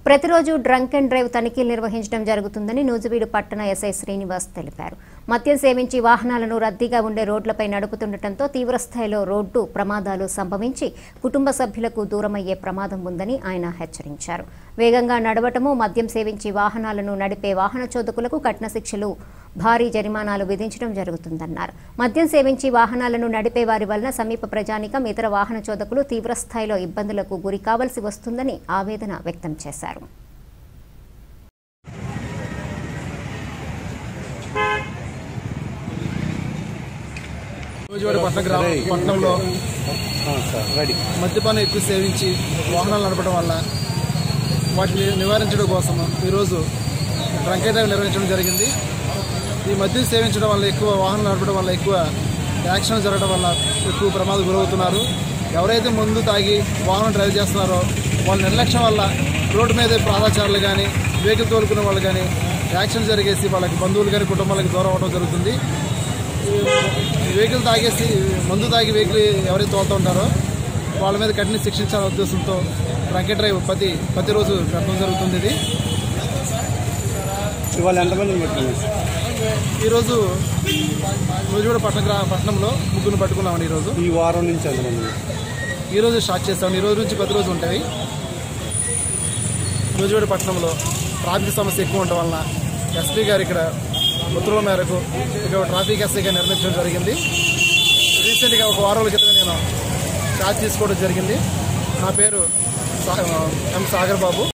ప్రతిరోజు drunk and drive తనిఖీలు నిర్వహించడం జరుగుతుందని నూజివీడు పట్టణ ఎస్ఐ శ్రీనివాస్ తెలిపారు మద్యం సేవించి వాహనాలను రద్దీగా ఉండే రోడ్లపై నడుపుతుండటంతో తీవ్రస్థాయిలో రోడ్డు ప్రమాదాలు సంభవించి కుటుంబ సభ్యులకు దూరమయ్యే ప్రమాదం ఉందని ఆయన హెచ్చరించారు వేగంగా నడవటము మద్యం సేవించి వాహనాలను నడిపే వాహన చోదకులకు కఠిన శిక్షలు భారీ జరిమానాలు విధించడం జరుగుతుందన్నారు మద్యం సేవించి వాహనాలను నడిపే వారి వలన సమీప ప్రజానికం ఇతర వాహన చోదకులు తీవ్రస్థాయిలో ఇబ్బందులకు గురి కావాల్సి వస్తుందని ఆవేదన వ్యక్తం చేశారు రోజువారి పట్టణ గ్రామ పట్టణంలో మద్యపానం ఎక్కువ సేవించి వాహనాలు నడపడం వల్ల వాటిని నివారించడం కోసం ఈరోజు డ్రంక్ అండ్ డ్రైవ్ నిర్వహించడం జరిగింది ఈ మద్యం సేవించడం వల్ల ఎక్కువ వాహనాలు నడపడం వల్ల ఎక్కువ యాక్సిడెంట్ జరగడం వల్ల ఎక్కువ ప్రమాదం గురవుతున్నారు ఎవరైతే ముందు తాగి వాహనం డ్రైవ్ చేస్తున్నారో వాళ్ళ నిర్లక్ష్యం వల్ల రోడ్డు మీద పాదాచారులు కానీ వెహికల్ తోలుకునే వాళ్ళు కానీ యాక్సిడెంట్ జరిగేసి వాళ్ళకి బంధువులు కానీ కుటుంబాలకు దూరం అవడం జరుగుతుంది ఈ వెహికల్ తాగేసి మందు తాగి వెహికల్ ఎవరైతే తోలుతూ ఉంటారో వాళ్ళ మీద కఠిన శిక్షించాలనే ఉద్దేశంతో డ్రంక్ అండ్ డ్రైవ్ ప్రతి ప్రతిరోజు పెట్టడం జరుగుతుంది ఇది ఇవాళ ఎంతమంది పట్టుకున్నారు ఈరోజు రోజుగూడ పట్టణ గ్రా పట్టణంలో ముగ్గురు పట్టుకున్నామండి ఈరోజు ఈ వారం నుంచి ఎంతమంది ఈరోజు స్టార్ట్ చేస్తాం ఈ రోజు నుంచి పది రోజులు ఉంటాయి రోజుగూడ పట్టణంలో ట్రాఫిక్ సమస్య ఎక్కువ ఉండడం వలన ఎస్పీ గారు ఇక్కడ ఉత్తర్వుల మేరకు ఇక్కడ ట్రాఫిక్ ఎస్ఐగా నిర్ణయించడం జరిగింది రీసెంట్గా ఒక వారం రోజుల క్రితం నేను ఛార్జ్ తీసుకోవడం జరిగింది నా పేరు సా- ఎం సాగర్ బాబు